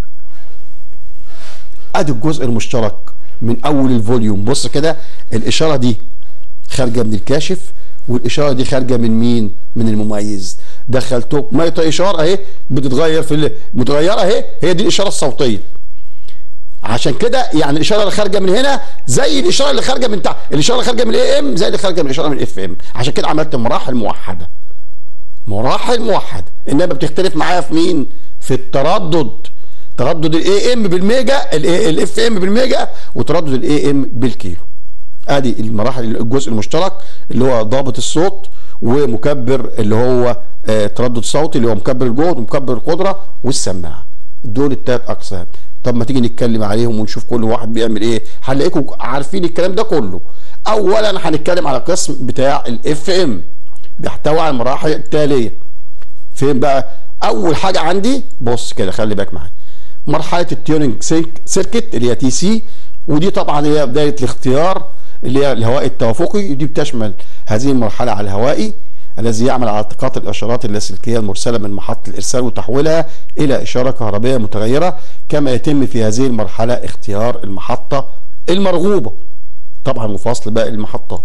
ادي الجزء المشترك من اول الفوليوم بص كده الاشاره دي خارجه من الكاشف والاشاره دي خارجه من مين من المميز دخلته ميطه اشاره اهي بتتغير في متغيره اهي هي دي الاشاره الصوتيه عشان كده يعني الاشاره اللي خارجه من هنا زي الاشاره اللي خارجه من تحت الاشاره اللي خارجه من الاي ام زي اللي خارجه من الاشاره من الاف ام عشان كده عملت مراحل موحده مراحل موحده انما بتختلف معايا في مين في التردد تردد الاي ام بالميجا الاف ام بالميجا وتردد الاي ام بالكيلو ادي المراحل الجزء المشترك اللي هو ضابط الصوت ومكبر اللي هو آه تردد صوتي اللي هو مكبر الجهد ومكبر القدره والسماعه دول الثلاث اقسام طب ما تيجي نتكلم عليهم ونشوف كل واحد بيعمل ايه هنلاقيكم عارفين الكلام ده كله اولا هنتكلم على القسم بتاع الاف ام بيحتوي على المراحل التاليه فين بقى اول حاجه عندي بص كده خلي بالك معايا مرحله التيوننج سيركت اللي هي تي سي ودي طبعا هي بدايه الاختيار اللي هي الهواء التوافقي ودي بتشمل هذه المرحله على الهوائي الذي يعمل على التقاط الاشارات اللاسلكيه المرسله من محطه الارسال وتحويلها الى اشاره كهربائيه متغيره كما يتم في هذه المرحله اختيار المحطه المرغوبه طبعا وفصل باقي المحطات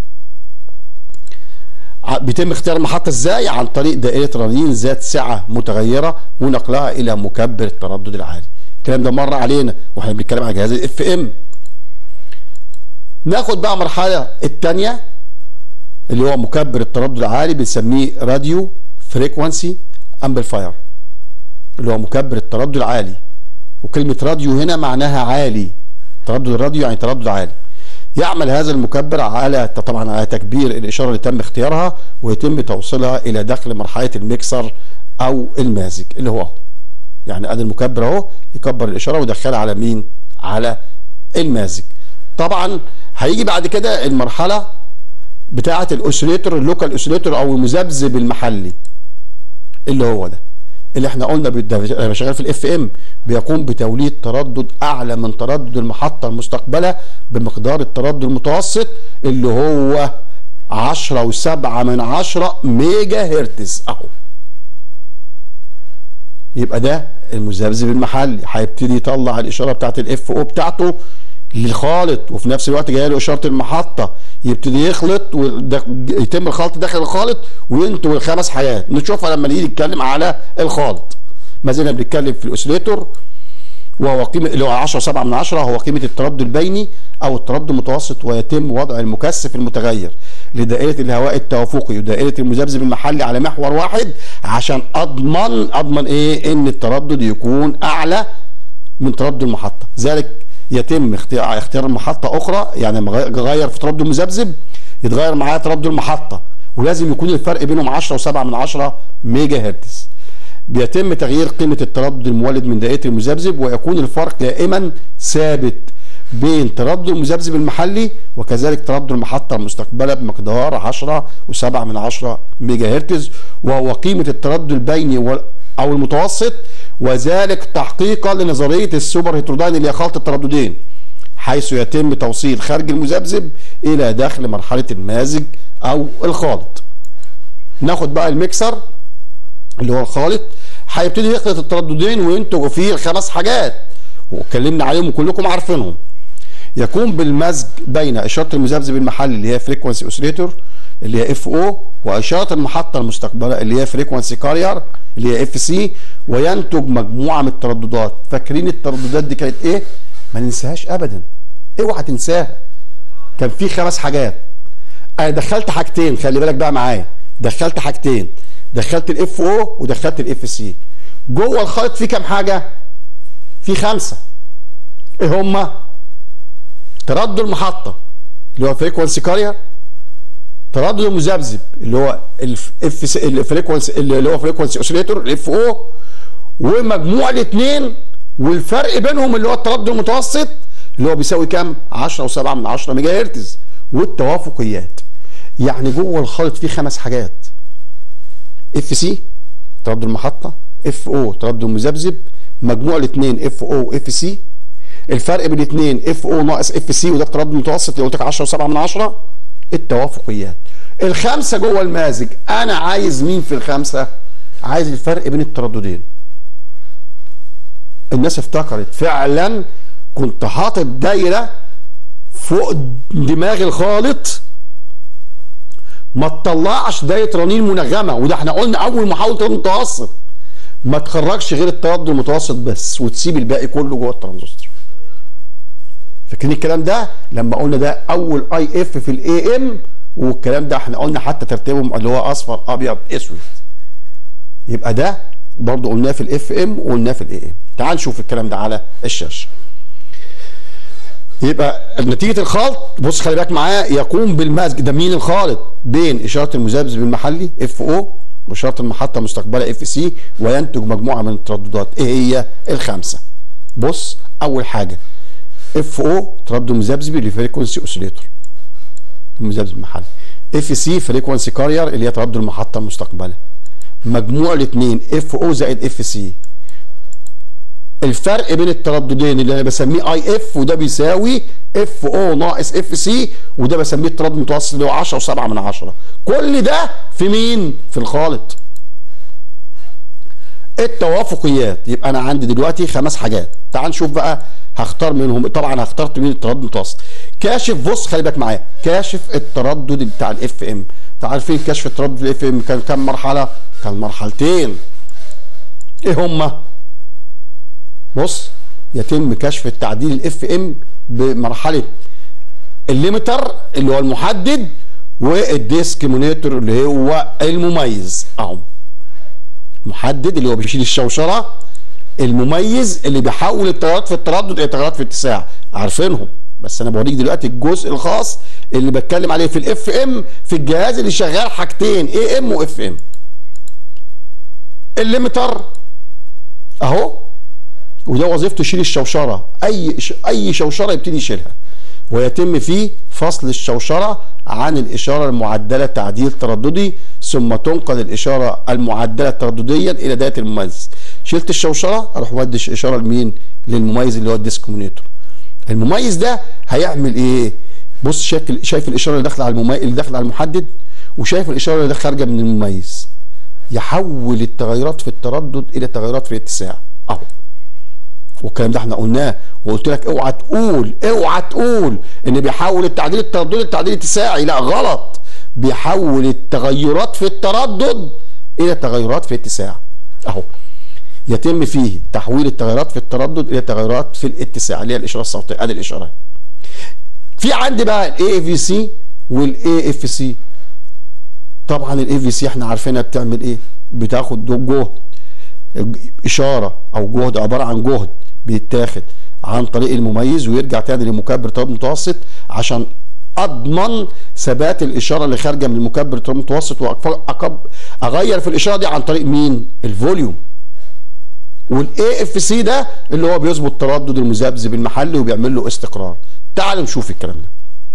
بيتم اختيار المحطة ازاي عن طريق دائرة رنين ذات سعة متغيرة ونقلها الى مكبر التردد العالي الكلام ده مر علينا واحنا بنتكلم على جهاز الاف ام ناخد بقى المرحلة الثانية اللي هو مكبر التردد العالي بنسميه راديو فريكوانسي امبليفاير اللي هو مكبر التردد العالي وكلمة راديو هنا معناها عالي تردد الراديو يعني تردد عالي يعمل هذا المكبر على طبعا على تكبير الاشاره اللي تم اختيارها ويتم توصيلها الى داخل مرحله الميكسر او المازج اللي هو اهو يعني ادي المكبر اهو يكبر الاشاره ويدخلها على مين على المازج طبعا هيجي بعد كده المرحله بتاعه الاوسيليتور اللوكال اوسيليتور او المذبذب المحلي اللي هو ده اللي احنا قلنا لما شغال في الاف ام بيقوم بتوليد تردد اعلى من تردد المحطه المستقبله بمقدار التردد المتوسط اللي هو 10 و7 من 10 ميجا هرتز اهو يبقى ده المذبذب المحلي هيبتدي يطلع الاشاره بتاعت الاف او بتاعته للخالط وفي نفس الوقت جايه له اشاره المحطه يبتدي يخلط ويتم الخلط داخل الخالط وينتج الخمس حاجات نشوفها لما نيجي نتكلم على الخالط ما زلنا بنتكلم في الاوسيليتور وهو قيمه اللي هو 10 7 من 10 هو قيمه التردد البيني او التردد المتوسط ويتم وضع المكثف المتغير لدائره الهواء التوافقي ودائره المذبذب المحلي على محور واحد عشان اضمن اضمن ايه ان التردد يكون اعلى من تردد المحطه ذلك يتم اختيار اختيار محطه اخرى يعني لما اغير في تردد المذبذب يتغير معايا تردد المحطه ولازم يكون الفرق بينهم 10 و7 من 10 ميجا هرتز بيتم تغيير قيمه التردد المولد من دائره المذبذب ويكون الفرق دائما ثابت بين تردد المذبذب المحلي وكذلك تردد المحطه المستقبله بمقدار 10 و7 من 10 ميجا هرتز وهو قيمه التردد البيني او المتوسط وذلك تحقيقا لنظريه السوبر هيتروداين اللي هي خلط الترددين حيث يتم توصيل خارج المذبذب الى داخل مرحله المازج او الخالط ناخد بقى الميكسر اللي هو الخالط هيبتدي يخلط الترددين وينتجوا فيه الخمس حاجات واتكلمنا عليهم وكلكم عارفينهم يقوم بالمزج بين اشاره المذبذب المحلي اللي هي فريكونسي اوسيليتور اللي هي اف او واشاره المحطه المستقبله اللي هي فريكونسي كارير اللي هي اف سي وينتج مجموعه من الترددات فاكرين الترددات دي كانت ايه ما ننساهاش ابدا اوعى تنساها كان في خمس حاجات انا دخلت حاجتين خلي بالك بقى معايا دخلت حاجتين دخلت الاف او ودخلت الاف سي جوه الخلط في كام حاجه في خمسه ايه هما تردد المحطه اللي هو فريكونسي كارير تردد المذبذب اللي هو الاف الفريكونسي اللي هو فريكونسي اوسيليتور الاف او ومجموع الاثنين والفرق بينهم اللي هو التردد المتوسط اللي هو بيساوي كام 10 و7 من 10 ميجا هرتز والتوافقيات يعني جوه الخلط فيه خمس حاجات اف سي تردد المحطه اف او تردد المذبذب مجموع الاثنين اف او اف سي الفرق بين الاثنين اف او ناقص اف سي وده التردد المتوسط اللي قلت لك 10 و7 من 10 التوافقيات الخمسه جوه المازج انا عايز مين في الخمسه عايز الفرق بين الترددين الناس افتكرت فعلا كنت حاطط دايره فوق دماغ الخالط ما تطلعش دايره رنين منغمه وده احنا قلنا اول محاوله متوسط ما تخرجش غير التردد المتوسط بس وتسيب الباقي كله جوه الترانزستور فاكرين الكلام ده لما قلنا ده اول اي اف في الاي ام والكلام ده احنا قلنا حتى ترتيبهم اللي هو اصفر ابيض اسود يبقى ده برضه قلناه في الاف ام وقلناه في الاي ام تعال نشوف الكلام ده على الشاشه يبقى نتيجه الخلط بص خلي بالك معايا يقوم بالمزج ده مين الخالط بين اشاره المذبذب المحلي اف او واشاره المحطه المستقبله اف سي وينتج مجموعه من الترددات ايه هي الخمسه بص اول حاجه اف او تردد مذبذبي لفريكونسي اوسيليتور المذبذب المحلي اف سي فريكونسي كارير اللي هي تردد المحطه المستقبله مجموع الاثنين اف او زائد اف سي الفرق بين الترددين اللي انا بسميه اي اف وده بيساوي اف او ناقص اف سي وده بسميه التردد المتوسط اللي هو 10 و7 من 10 كل ده في مين في الخالط التوافقيات يبقى انا عندي دلوقتي خمس حاجات تعال نشوف بقى هختار منهم طبعا هخترت مين التردد المتوسط كاشف بص خلي بالك معايا كاشف التردد بتاع الاف ام انتوا عارفين كشف التردد الاف ام كان كام مرحله كان مرحلتين ايه هما بص يتم كشف التعديل الاف ام بمرحله الليمتر اللي هو المحدد والديسكريمينيتور اللي هو المميز اهو محدد اللي هو بيشيل الشوشره المميز اللي بيحول التيارات في التردد الى تيارات في اتساع عارفينهم بس انا بوريك دلوقتي الجزء الخاص اللي بتكلم عليه في الاف ام في الجهاز اللي شغال حاجتين اي ام واف ام الليمتر اهو وده وظيفته يشيل الشوشره اي اي شوشره يبتدي يشيلها ويتم فيه فصل الشوشرة عن الإشارة المعدلة تعديل ترددي ثم تنقل الإشارة المعدلة تردديا إلى دايرة المميز شلت الشوشرة أروح ودي إشارة لمين للمميز اللي هو الديسكومينيتور المميز ده هيعمل إيه بص شايف شايف الإشارة اللي داخلة على المميز اللي داخلة على المحدد وشايف الإشارة اللي خارجة من المميز يحول التغيرات في التردد إلى تغيرات في الاتساع أهو والكلام ده احنا قلناه وقلت لك اوعى تقول اوعى تقول ان بيحول التعديل الترددي لتعديل اتساعي لا غلط بيحول التغيرات في التردد الى تغيرات في الاتساع اهو يتم فيه تحويل التغيرات في التردد الى تغيرات في الاتساع اللي هي الاشاره الصوتيه ادي الاشاره في عندي بقى الاي في سي والاي اف سي طبعا الاي في سي احنا عارفينها بتعمل ايه بتاخد جهد اشاره او جهد عباره عن جهد بيتاخد عن طريق المميز ويرجع تاني لمكبر تردد متوسط عشان اضمن ثبات الاشاره اللي خارجه من المكبر تردد متوسط واغير في الاشاره دي عن طريق مين الفوليوم والاي اف سي ده اللي هو بيظبط تردد المذبذب المحلي وبيعمل له استقرار تعالوا نشوف الكلام ده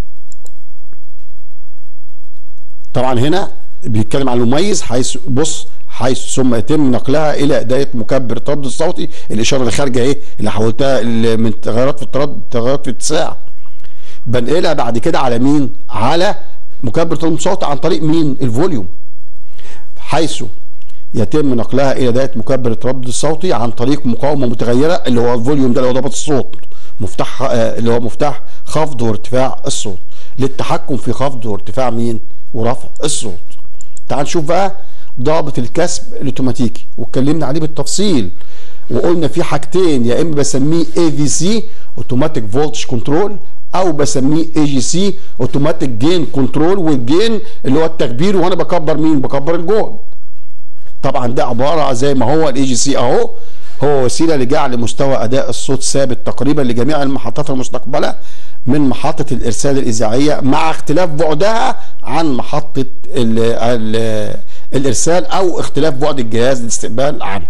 طبعا هنا بيتكلم عن المميز حيث بص حيث ثم يتم نقلها الى دايه مكبر التردد الصوتي الاشاره اللي خارجه ايه اللي حولتها من تغيرات في التردد تغيرات في الاتساع بنقلها بعد كده على مين على مكبر التردد الصوتي عن طريق مين الفوليوم حيث يتم نقلها الى دايه مكبر التردد الصوتي عن طريق مقاومه متغيره اللي هو الفوليوم ده اللي هو ضبط الصوت مفتاح اللي هو مفتاح خفض وارتفاع الصوت للتحكم في خفض وارتفاع مين ورفع الصوت تعال نشوف بقى ضابط الكسب الاوتوماتيكي واتكلمنا عليه بالتفصيل وقلنا في حاجتين يا اما بسميه اي في سي اوتوماتيك فولتج كنترول او بسميه اي جي سي اوتوماتيك جين كنترول والجين اللي هو التكبير وانا بكبر مين بكبر الجهد طبعا ده عباره زي ما هو الاي جي سي اهو هو وسيله لجعل مستوى اداء الصوت ثابت تقريبا لجميع المحطات المستقبله من محطة الإرسال الإذاعية مع اختلاف بعدها عن محطة ال ال الإرسال أو اختلاف بعد الجهاز الاستقبال عنه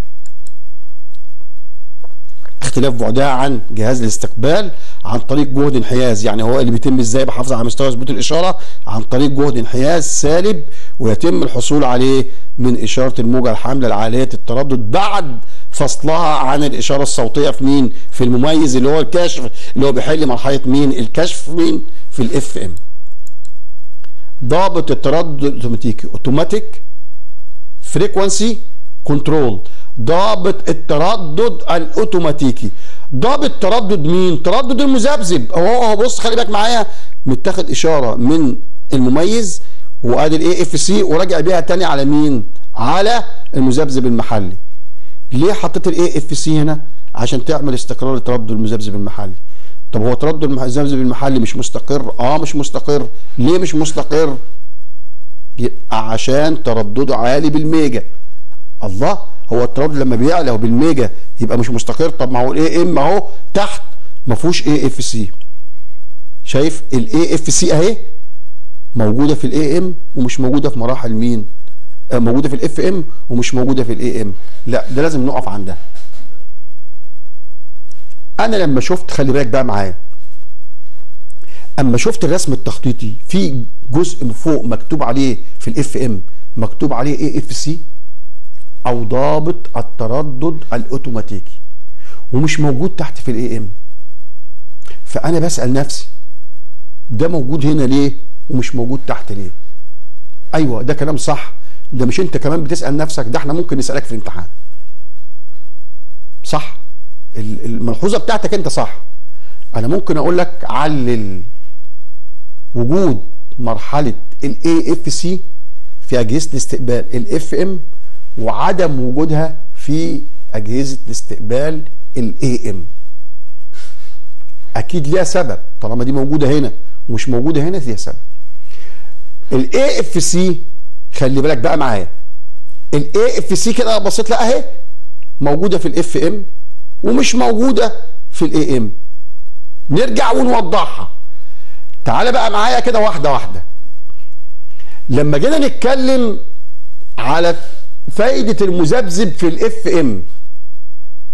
اختلاف بعدها عن جهاز الاستقبال عن طريق جهد انحياز يعني هو اللي بيتم ازاي بحافظ على مستوى ثبوت الاشاره عن طريق جهد انحياز سالب ويتم الحصول عليه من اشاره الموجه الحامله العاليه التردد بعد فصلها عن الاشاره الصوتيه في مين في المميز اللي هو الكشف اللي هو بيحل مرحله مين الكشف مين في الاف ام ضابط التردد الاوتوماتيكي اوتوماتيك فريكوانسي كنترول ضابط التردد الاوتوماتيكي ضابط تردد مين تردد المذبذب اهو اهو بص خلي بالك معايا متاخد اشاره من المميز وادي الاي اف سي وراجع بيها تاني على مين على المذبذب المحلي ليه حطيت الاي اف سي هنا عشان تعمل استقرار لتردد المذبذب المحلي طب هو تردد المذبذب المحلي مش مستقر اه مش مستقر ليه مش مستقر يبقى عشان تردده عالي بالميجا الله هو التردد لما بيعلى بالميجا يبقى مش مستقر طب ما هو الاي ام اهو تحت ما فيهوش اي اف سي شايف الاي اف سي اهي موجوده في الاي ام ومش موجوده في مراحل مين آه موجوده في الاف ام ومش موجوده في الاي ام لا ده لازم نقف عندها انا لما شفت خلي بالك بقى معايا اما شفت الرسم التخطيطي في جزء من فوق مكتوب عليه في الاف ام مكتوب عليه اي اف سي او ضابط التردد الاوتوماتيكي ومش موجود تحت في الاي ام فانا بسال نفسي ده موجود هنا ليه ومش موجود تحت ليه ايوه ده كلام صح ده مش انت كمان بتسال نفسك ده احنا ممكن نسالك في الامتحان صح الملحوظه بتاعتك انت صح انا ممكن اقول لك علل وجود مرحله الاي اف سي في اجهزه الاستقبال الاف ام وعدم وجودها في اجهزه الاستقبال الاي ام اكيد ليها سبب طالما دي موجوده هنا ومش موجوده هنا ليها سبب الاي اف سي خلي بالك بقى معايا الاي اف سي كده بصيت لها اهي موجوده في الاف ام ومش موجوده في الاي ام نرجع ونوضحها تعالى بقى معايا كده واحده واحده لما جينا نتكلم على فايده المذبذب في الاف ام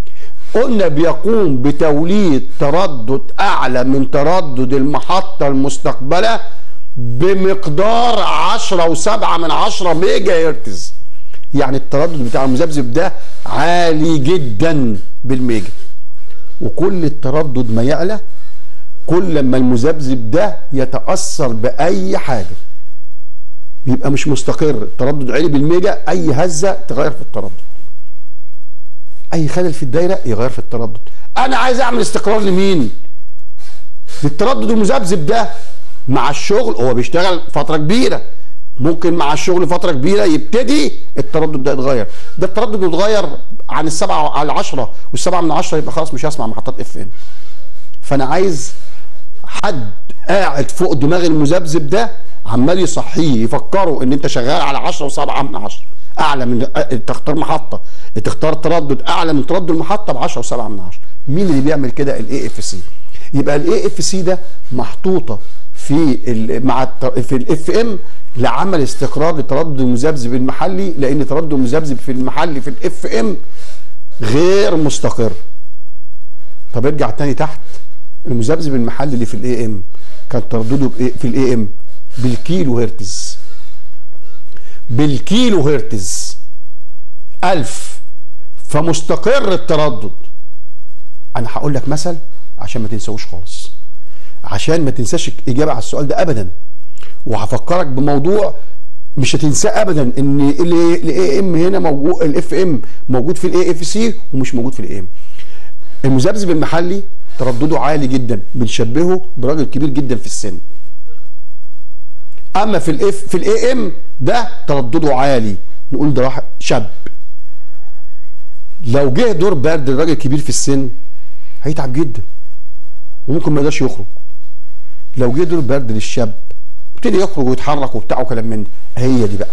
قلنا بيقوم بتوليد تردد اعلى من تردد المحطه المستقبله بمقدار 10 و7 من 10 ميجا هرتز يعني التردد بتاع المذبذب ده عالي جدا بالميجا وكل التردد ما يعلى كل ما المذبذب ده يتاثر باي حاجه بيبقى مش مستقر التردد عالي بالميجا اي هزه تغير في التردد اي خلل في الدايره يغير في التردد انا عايز اعمل استقرار لمين للتردد المذبذب ده مع الشغل هو بيشتغل فتره كبيره ممكن مع الشغل فتره كبيره يبتدي التردد ده يتغير ده التردد يتغير عن السبعه على العشره والسبعه من عشره يبقى خلاص مش هسمع محطات اف ام فانا عايز حد قاعد فوق دماغ المذبذب ده عمال يصحيه يفكره ان انت شغال على 10 و7 من 10 اعلى من تختار محطه تختار تردد اعلى من تردد المحطه ب 10 و7 من 10 مين اللي بيعمل كده الاي اف سي يبقى الاي اف سي ده محطوطه في مع في الاف ام لعمل استقرار لتردد المذبذب المحلي لان تردد المذبذب في المحلي في الاف ام غير مستقر طب ارجع تاني تحت المذبذب المحلي اللي في الاي ام كان تردده في الاي ام بالكيلو هرتز بالكيلو هرتز ألف فمستقر التردد أنا هقول لك مثل عشان ما تنساوش خالص عشان ما تنساش الإجابة على السؤال ده أبدا وهفكرك بموضوع مش هتنساه ابدا ان الاي ام هنا موجود الاف ام موجود في الاي اف سي ومش موجود في الاي ام المذبذب المحلي تردده عالي جدا بنشبهه براجل كبير جدا في السن اما في الاف في الاي ام ده تردده عالي نقول ده راح شاب لو جه دور برد الراجل كبير في السن هيتعب جدا وممكن ما يقدرش يخرج لو جه دور برد للشاب يبتدي يخرج ويتحرك وبتاع وكلام من ده هي دي بقى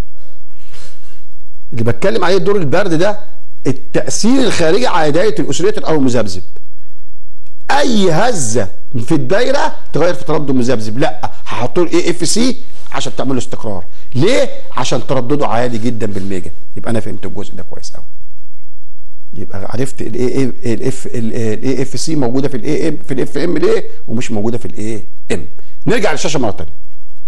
اللي بتكلم عليه دور البرد ده التاثير الخارجي على دايره الاسريه او المذبذب اي هزه في الدايره تغير في تردد المذبذب لا هحط له اي اف سي عشان تعمل له استقرار ليه عشان تردده عالي جدا بالميجا يبقى انا فهمت الجزء ده كويس قوي يبقى عرفت الاي الاف الاي اف سي موجوده في الاي ام في الاف ام ليه ومش موجوده في الاي ام نرجع للشاشه مره ثانيه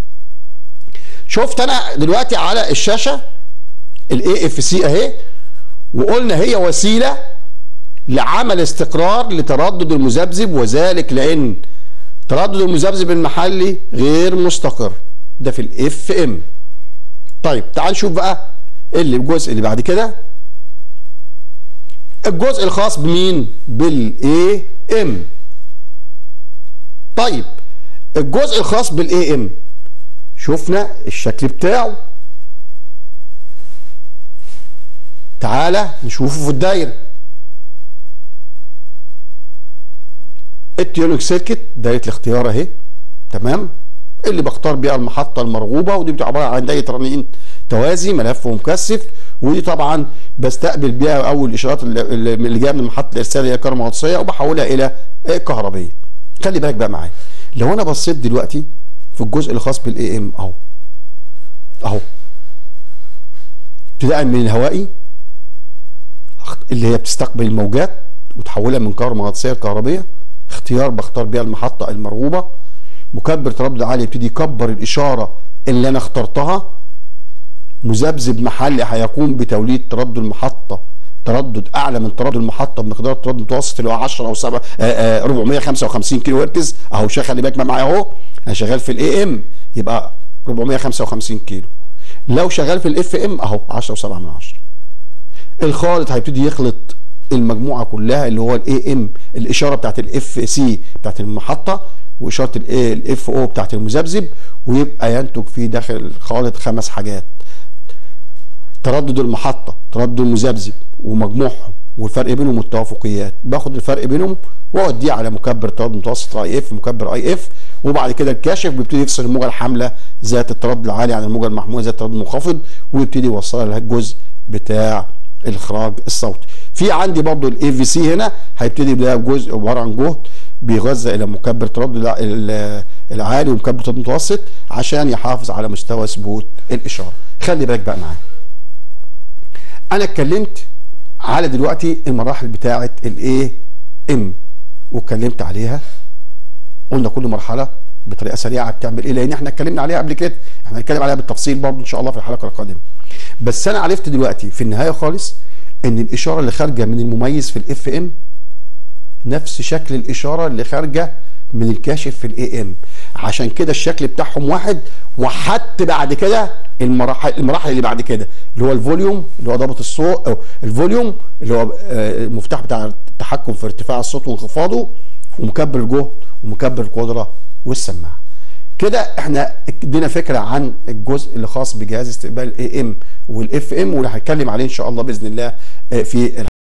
شفت انا دلوقتي على الشاشه الاي اف سي اهي وقلنا هي وسيله لعمل استقرار لتردد المذبذب وذلك لان تردد المذبذب المحلي غير مستقر ده في الاف ام طيب تعال نشوف بقى اللي الجزء اللي بعد كده الجزء الخاص بمين بالاي ام طيب الجزء الخاص بالاي ام شفنا الشكل بتاعه تعالى نشوفه في الدايره التيونيك سيركت دايره الاختيار اهي تمام اللي بختار بيها المحطه المرغوبه ودي بتبقى عباره عن دايره رنين توازي ملف ومكثف ودي طبعا بستقبل بيها اول الاشارات اللي جايه من محطه الارسال هي كهرومغناطيسيه وبحولها الى كهربيه خلي بالك بقى معايا لو انا بصيت دلوقتي في الجزء الخاص بالاي ام اهو اهو ابتداء من الهوائي اللي هي بتستقبل الموجات وتحولها من كهرومغناطيسيه لكهربيه اختيار بختار بيها المحطه المرغوبه مكبر تردد عالي يبتدي يكبر الاشاره اللي انا اخترتها مذبذب محلي هيقوم بتوليد تردد المحطه تردد اعلى من تردد المحطه بمقدار تردد متوسط اللي هو 10 او 7 455 كيلو هرتز اهو شغال خلي بالك معايا اهو انا شغال في الاي ام يبقى 455 كيلو لو شغال في الاف ام اهو 10 و7 من 10 الخالط هيبتدي يخلط المجموعه كلها اللي هو الاي ام الاشاره بتاعت الاف سي بتاعت المحطه واشاره الاف او بتاعت المذبذب ويبقى ينتج في داخل الخالط خمس حاجات تردد المحطه تردد المذبذب ومجموعهم والفرق بينهم والتوافقيات باخد الفرق بينهم واوديه على مكبر تردد متوسط اي اف مكبر اي اف وبعد كده الكاشف بيبتدي يفصل الموجه الحامله ذات التردد العالي عن الموجه المحموله ذات التردد المنخفض ويبتدي يوصلها للجزء بتاع الاخراج الصوتي في عندي برضو الاي في سي هنا هيبتدي ده جزء عباره عن جهد بيغذى الى مكبر تردد العالي ومكبر تردد متوسط عشان يحافظ على مستوى ثبوت الاشاره خلي بالك بقى معايا انا اتكلمت على دلوقتي المراحل بتاعه الاي ام واتكلمت عليها قلنا كل مرحله بطريقه سريعه بتعمل ايه لان احنا اتكلمنا عليها قبل كده احنا هنتكلم عليها بالتفصيل برضه ان شاء الله في الحلقه القادمه بس انا عرفت دلوقتي في النهايه خالص ان الاشاره اللي خارجه من المميز في الاف ام نفس شكل الاشاره اللي خارجه من الكاشف في الاي ام عشان كده الشكل بتاعهم واحد وحتى بعد كده المراحل المراحل اللي بعد كده اللي هو الفوليوم اللي هو ضابط الصوت او الفوليوم اللي هو آه، المفتاح بتاع التحكم في ارتفاع الصوت وانخفاضه ومكبر الجهد ومكبر القدره والسماعه كده احنا ادينا فكره عن الجزء اللي خاص بجهاز استقبال الاي ام والاف ام واللي هنتكلم عليه ان شاء الله باذن الله آه، في